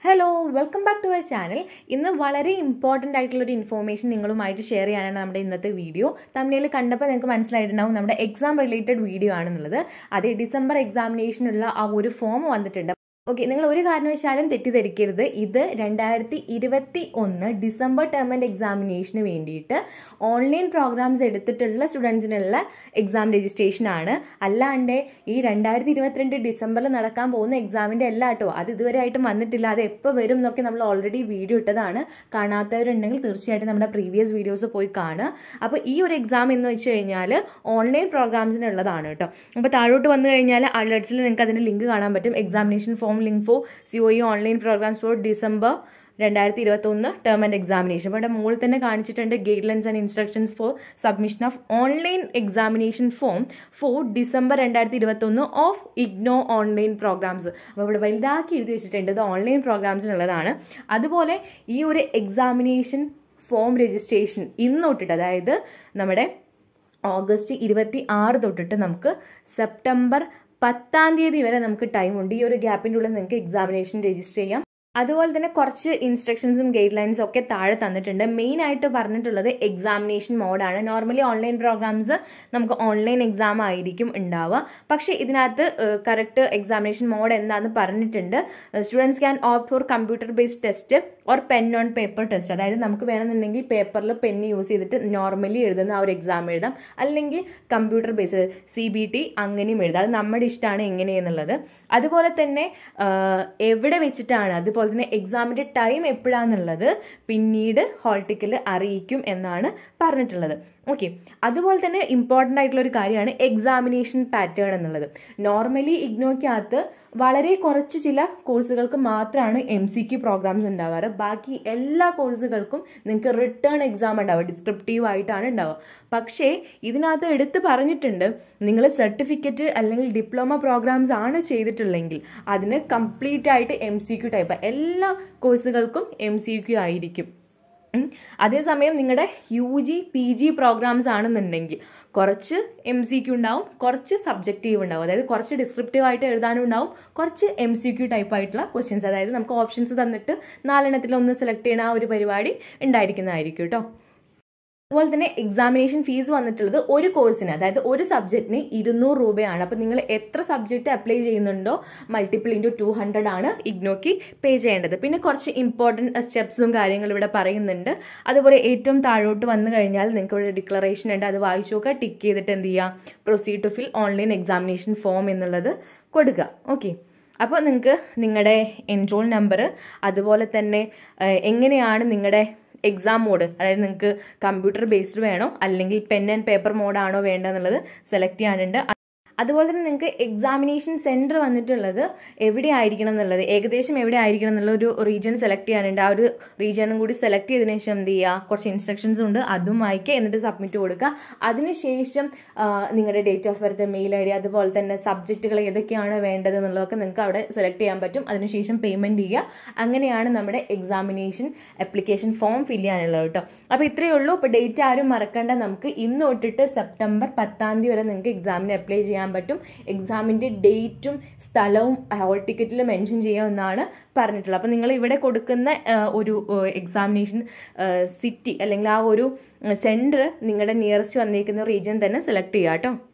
hello welcome back to our channel ഇന്ന് വളരെ important ആയിട്ടുള്ള ഒരു ഇൻഫോർമേഷൻ നിങ്ങളുമായിട്ട് ഷെയർ ചെയ്യാനാണ് നമ്മുടെ ഇന്നത്തെ വീഡിയോ തമിഴിൽ കണ്ടപ്പോൾ നിങ്ങൾക്ക് മനസ്സിലായിട്ടുണ്ടാവും നമ്മുടെ എക്സാം റിലേറ്റഡ് വീഡിയോ ആണെന്നുള്ളത് അതേ ഡിസംബർ എക്സാമിനേഷനുള്ള ആ ഒരു ഫോം വന്നിട്ടുണ്ട് ഓക്കെ നിങ്ങൾ ഒരു കാരണവശാലും തെറ്റിദ്ധരിക്കരുത് ഇത് രണ്ടായിരത്തി ഇരുപത്തി ഒന്ന് ഡിസംബർ ടേം ആൻഡ് എക്സാമിനേഷന് വേണ്ടിയിട്ട് ഓൺലൈൻ പ്രോഗ്രാംസ് എടുത്തിട്ടുള്ള സ്റ്റുഡൻസിനുള്ള എക്സാം രജിസ്ട്രേഷൻ ആണ് അല്ലാണ്ട് ഈ രണ്ടായിരത്തി ഇരുപത്തിരണ്ട് ഡിസംബറിൽ നടക്കാൻ പോകുന്ന എക്സാമിൻ്റെ അല്ല കേട്ടോ അത് ഇതുവരെ ആയിട്ടും വന്നിട്ടില്ല അത് എപ്പോൾ വരും എന്നൊക്കെ നമ്മൾ ഓൾറെഡി വീഡിയോ ഇട്ടതാണ് കാണാത്തവരുണ്ടെങ്കിൽ തീർച്ചയായിട്ടും നമ്മുടെ പ്രീവിയസ് വീഡിയോസ് പോയി കാണുക അപ്പോൾ ഈ ഒരു എക്സാം എന്ന് വെച്ച് കഴിഞ്ഞാൽ ഓൺലൈൻ പ്രോഗ്രാംസിനുള്ളതാണ് കേട്ടോ അപ്പോൾ താഴോട്ട് വന്നു കഴിഞ്ഞാൽ അലേർട്സിൽ നിങ്ങൾക്ക് അതിൻ്റെ ലിങ്ക് കാണാൻ പറ്റും examination form link for C O E online programs for December രണ്ടായിരത്തി ഇരുപത്തൊന്ന് ടേം ആൻഡ് എക്സാമിനേഷൻ ഇവിടെ മുകളിൽ തന്നെ കാണിച്ചിട്ടുണ്ട് guidelines and instructions for submission of online examination form for December രണ്ടായിരത്തി ഇരുപത്തൊന്ന് ഓഫ് ഇഗ്നോ ഓൺലൈൻ പ്രോഗ്രാംസ് അപ്പോൾ ഇവിടെ വലുതാക്കി എഴുതി വെച്ചിട്ടുണ്ട് ഇത് ഓൺലൈൻ പ്രോഗ്രാംസിനുള്ളതാണ് അതുപോലെ ഈ ഒരു എക്സാമിനേഷൻ ഫോം രജിസ്ട്രേഷൻ ഇന്ന് തൊട്ടിട്ട് അതായത് നമ്മുടെ ഓഗസ്റ്റ് ഇരുപത്തി ആറ് തൊട്ടിട്ട് നമുക്ക് സെപ്റ്റംബർ പത്താം തീയതി വരെ നമുക്ക് ടൈമുണ്ട് ഈ ഒരു ഗ്യാപ്പിൻ്റെ ഉള്ളിൽ നിങ്ങൾക്ക് എക്സാമിനേഷൻ രജിസ്റ്റർ ചെയ്യാം അതുപോലെ തന്നെ കുറച്ച് ഇൻസ്ട്രക്ഷൻസും ഗൈഡ് ലൈൻസും ഒക്കെ താഴെ തന്നിട്ടുണ്ട് മെയിൻ ആയിട്ട് പറഞ്ഞിട്ടുള്ളത് എക്സാമിനേഷൻ മോഡാണ് നോർമലി ഓൺലൈൻ പ്രോഗ്രാംസ് നമുക്ക് ഓൺലൈൻ എക്സാം ആയിരിക്കും ഉണ്ടാവുക പക്ഷേ ഇതിനകത്ത് കറക്റ്റ് എക്സാമിനേഷൻ മോഡ് എന്താണെന്ന് പറഞ്ഞിട്ടുണ്ട് students can opt for computer based test or pen on paper test അതായത് നമുക്ക് വേണമെന്നുണ്ടെങ്കിൽ പേപ്പറിൽ പെന്ന് യൂസ് ചെയ്തിട്ട് നോർമലി എഴുതുന്ന ആ ഒരു എക്സാം എഴുതാം അല്ലെങ്കിൽ computer based C B T അങ്ങനെയും എഴുതാം അത് നമ്മുടെ ഇഷ്ടമാണ് എങ്ങനെയെന്നുള്ളത് അതുപോലെ തന്നെ എവിടെ വെച്ചിട്ടാണ് അതുപോലെ തന്നെ എക്സാമിൻ്റെ ടൈം എപ്പോഴാണെന്നുള്ളത് പിന്നീട് ഹോൾ ടിക്കറ്റിൽ അറിയിക്കും എന്നാണ് പറഞ്ഞിട്ടുള്ളത് ഓക്കെ അതുപോലെ തന്നെ ഇമ്പോർട്ടൻ്റ് ആയിട്ടുള്ള ഒരു കാര്യമാണ് എക്സാമിനേഷൻ പാറ്റേൺ എന്നുള്ളത് നോർമലി ഇഗ്നോയ്ക്കകത്ത് വളരെ കുറച്ച് ചില കോഴ്സുകൾക്ക് മാത്രമാണ് എം സി ക്യു പ്രോഗ്രാംസ് ഉണ്ടാവാറ് ബാക്കി എല്ലാ കോഴ്സുകൾക്കും നിങ്ങൾക്ക് റിട്ടേൺ എക്സാം ഉണ്ടാവുക ഡിസ്ക്രിപ്റ്റീവ് ആയിട്ടാണ് ഉണ്ടാവുക പക്ഷേ ഇതിനകത്ത് എടുത്ത് പറഞ്ഞിട്ടുണ്ട് നിങ്ങൾ സർട്ടിഫിക്കറ്റ് അല്ലെങ്കിൽ ഡിപ്ലോമ പ്രോഗ്രാംസ് ആണ് ചെയ്തിട്ടുള്ളെങ്കിൽ അതിന് കംപ്ലീറ്റ് ആയിട്ട് എം സി ക്യു ടൈപ്പ് എല്ലാ കോഴ്സുകൾക്കും എം സി ക്യു ആയിരിക്കും അതേസമയം നിങ്ങളുടെ U G P G programs ആണെന്നുണ്ടെങ്കിൽ കുറച്ച് എം സി ക്യു ഉണ്ടാവും കുറച്ച് സബ്ജക്റ്റീവ് ഉണ്ടാവും അതായത് കുറച്ച് ഡിസ്ക്രിപ്റ്റീവ് ആയിട്ട് എഴുതാനും ഉണ്ടാവും കുറച്ച് എം സി ക്യു ടൈപ്പ് ആയിട്ടുള്ള ക്വസ്റ്റ്യൻസ് അതായത് നമുക്ക് ഓപ്ഷൻസ് തന്നിട്ട് നാലെണ്ണത്തിൽ ഒന്ന് സെലക്ട് ചെയ്യുന്ന ആ ഒരു പരിപാടി ഉണ്ടായിരിക്കുന്നതായിരിക്കും കേട്ടോ അതുപോലെ തന്നെ എക്സാമിനേഷൻ ഫീസ് വന്നിട്ടുള്ളത് ഒരു കോഴ്സിന് അതായത് ഒരു സബ്ജക്റ്റിന് ഇരുന്നൂറ് രൂപയാണ് അപ്പോൾ നിങ്ങൾ എത്ര സബ്ജക്റ്റ് അപ്ലൈ ചെയ്യുന്നുണ്ടോ മൾട്ടിപ്പിൾ ഇൻറ്റു ടു ഹൺഡ്രഡ് ആണ് ഇഗ്നോക്ക് പേ ചെയ്യേണ്ടത് പിന്നെ കുറച്ച് ഇമ്പോർട്ടൻറ്റ് സ്റ്റെപ്സും കാര്യങ്ങളും ഇവിടെ പറയുന്നുണ്ട് അതുപോലെ ഏറ്റവും താഴോട്ട് വന്നു കഴിഞ്ഞാൽ നിങ്ങൾക്ക് ഇവിടെ ഡിക്ലറേഷൻ ഉണ്ട് അത് വായിച്ചു നോക്കുക ടിക്ക് ചെയ്തിട്ട് എന്ത് ചെയ്യുക proceed to fill online examination form എന്നുള്ളത് കൊടുക്കുക ഓക്കെ അപ്പോൾ നിങ്ങൾക്ക് നിങ്ങളുടെ എൻറോൾ നമ്പർ അതുപോലെ തന്നെ എങ്ങനെയാണ് നിങ്ങളുടെ എക്സാം മോഡ് അതായത് നിങ്ങൾക്ക് കമ്പ്യൂട്ടർ ബേസ്ഡ് വേണോ അല്ലെങ്കിൽ പെൻ ആൻഡ് പേപ്പർ മോഡാണോ വേണ്ടതെന്നുള്ളത് സെലക്ട് ചെയ്യാനുണ്ട് അതുപോലെ തന്നെ നിങ്ങൾക്ക് എക്സാമിനേഷൻ സെൻറ്റർ വന്നിട്ടുള്ളത് എവിടെ ആയിരിക്കണം എന്നുള്ളത് ഏകദേശം എവിടെ ആയിരിക്കണം എന്നുള്ള ഒരു റീജിയൻ സെലക്ട് ചെയ്യാനുണ്ട് ആ ഒരു റീജിയനും കൂടി സെലക്ട് ചെയ്തതിനു ശേഷം എന്ത് ചെയ്യുക കുറച്ച് ഇൻസ്ട്രക്ഷൻസ് ഉണ്ട് അതും അയക്കുക എന്നിട്ട് സബ്മിറ്റ് കൊടുക്കുക അതിനുശേഷം നിങ്ങളുടെ date of birth mail I D അതുപോലെ തന്നെ സബ്ജക്റ്റുകൾ ഏതൊക്കെയാണ് വേണ്ടത് എന്നുള്ളതൊക്കെ നിങ്ങൾക്ക് അവിടെ സെലക്ട് ചെയ്യാൻ പറ്റും അതിനുശേഷം പേയ്മെൻറ്റ് ചെയ്യുക അങ്ങനെയാണ് നമ്മുടെ എക്സാമിനേഷൻ അപ്ലിക്കേഷൻ ഫോം ഫിൽ ചെയ്യാനുള്ളത് കേട്ടോ അപ്പോൾ ഇത്രയേ ഉള്ളൂ ഇപ്പോൾ ഡേറ്റ് ആരും മറക്കേണ്ട നമുക്ക് ഇന്ന് തൊട്ടിട്ട് സെപ്റ്റംബർ പത്താം തീയതി വരെ നിങ്ങൾക്ക് എക്സാമിന് അപ്ലൈ ചെയ്യാൻ ചെയ്യാൻ പറ്റും എക്സാമിൻ്റെ ഡേറ്റും സ്ഥലവും ഹോൾ ടിക്കറ്റിൽ മെൻഷൻ ചെയ്യാമെന്നാണ് പറഞ്ഞിട്ടുള്ളത് അപ്പോൾ നിങ്ങൾ ഇവിടെ കൊടുക്കുന്ന ഒരു എക്സാമിനേഷൻ സിറ്റി അല്ലെങ്കിൽ ആ ഒരു സെൻറ്റർ നിങ്ങളുടെ നിയറസ്റ്റ് വന്നിരിക്കുന്ന റീജിയൻ തന്നെ സെലക്ട് ചെയ്യുക കേട്ടോ